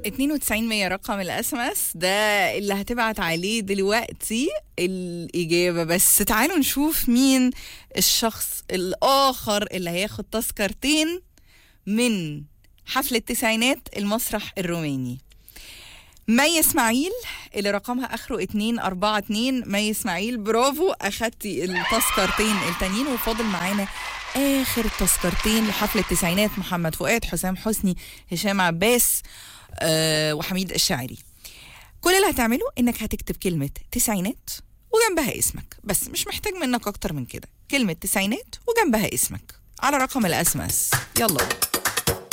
92 100 رقم الاس ام اس ده اللي هتبعت عليه دلوقتي الاجابه بس تعالوا نشوف مين الشخص الاخر اللي هياخد تذكرتين من حفله التسعينات المسرح الروماني مي اسماعيل اللي رقمها اخره 242 مي اسماعيل برافو اخدتي التذكرتين التانيين وفاضل معانا اخر تذكرتين لحفله التسعينات محمد فؤاد حسام حسني هشام عباس آه وحميد الشاعري كل اللي هتعمله انك هتكتب كلمه تسعينات وجنبها اسمك بس مش محتاج منك اكتر من كده كلمه تسعينات وجنبها اسمك على رقم الاس ام اس يلا